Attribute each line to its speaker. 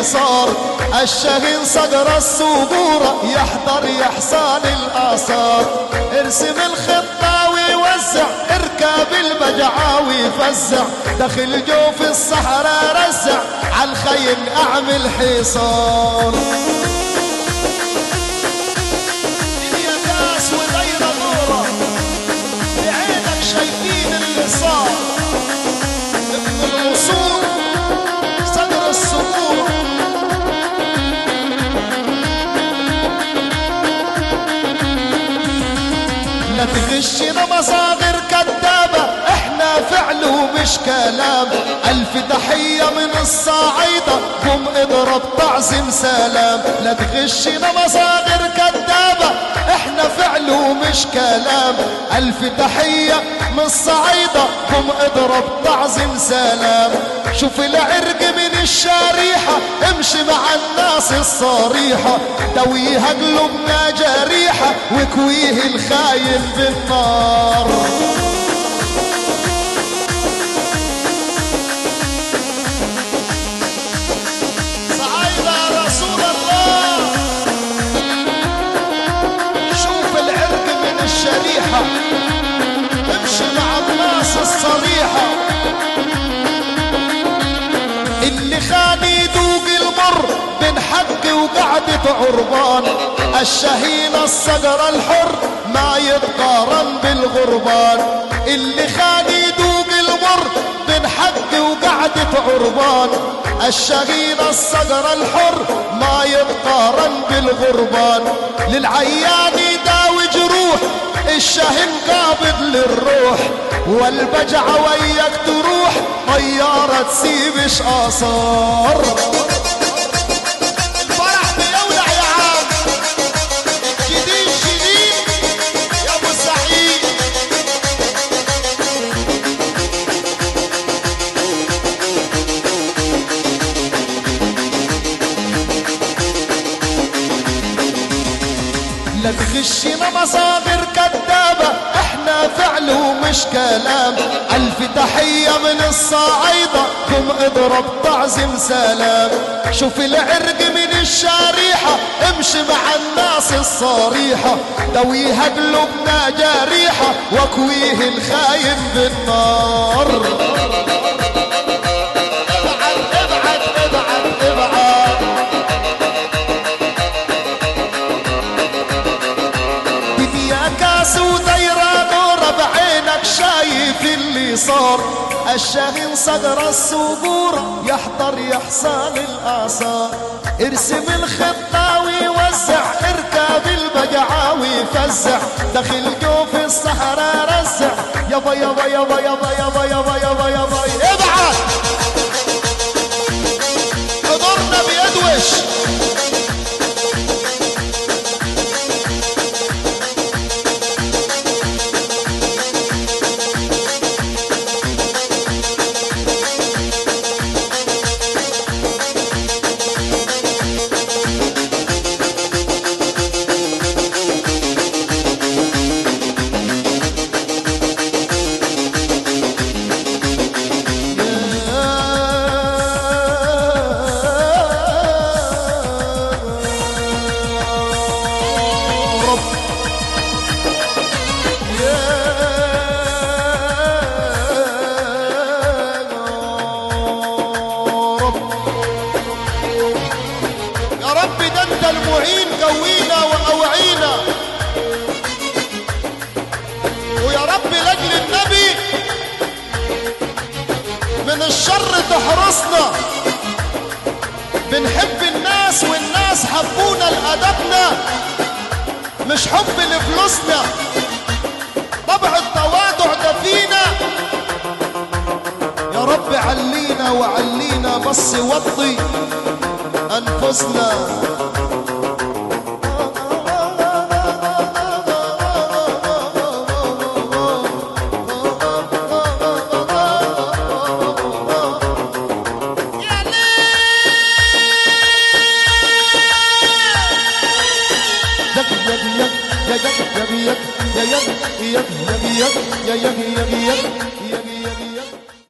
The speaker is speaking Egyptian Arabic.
Speaker 1: صار الشهين صقر الصبورة يحضر يحصل الآثار ارسم الخطة ويوزع اركب البجعة ويفزع دخل جوف الصحراء رزع عالخيل اعمل حصار دنيا كاس ودايرة نورة بعينك شايفين اللي صار ابن الوصول صدر الصدور لا تغشنا مصاغر كذابة احنا فعل ومش كلام الف تحية من الصعيدة قم اضرب تعزم سلام لا تغشنا مصاغر كذابة احنا فعل ومش كلام الف تحية من الصعيدة قم اضرب تعزم سلام شوف العرق من الشريحة امشي مع الناس الصريحة دويها قلوبنا جريحة وكويه الخاين بالنار صعيدة يا رسول الله شوف العرق من الشريحة امشي مع الناس الصريحة اللي خان يذوق المر بين حق وقعدة عربان الشهين الصقر الحر ما يتقارن بالغربان اللي خان يذوق المر بين حق وقعدة عربان الشهين الصقر الحر ما يتقارن بالغربان للعيان يداوي جروح الشهن قابض للروح والبجعة وياك تروح طيارة تسيبش آثار الفرح بيولع يا عم جديد جديد يا ابو سعيد لا تغشنا مصاغر كذابة احنا فعل ومش كلام الف تحية من الصعيدة قم اضرب تعزم سلام شوف العرق من الشريحة امشي مع الناس الصريحة دويها قلوبنا جريحة واكويه الخاين بالنار ابعد ابعد ابعد ابعد دنيا كاس ودايرة نورة بعينك شايف اللي صار الشاهين صدر الصقور يحضر يحصل الآثار ارسم الخطة ويوزع اركب البجعة ويفزع دخل جوف الصحراء رزع يابا يابا يابا يابا يابا يابا يابا يابا ابعد حضورنا بيدوش رب يا رب يا رب ده انت المعين قوينا واوعينا ويا رب لاجل النبي من الشر تحرسنا بنحب الناس والناس حبونا لأدبنا مش حب لفلوسنا طبع التواضع ده فينا يا رب علينا وعلينا بس وطي أنفسنا يك يك يك يا يك يا يك يا يك يك يا يك يا يك يا يك يا يك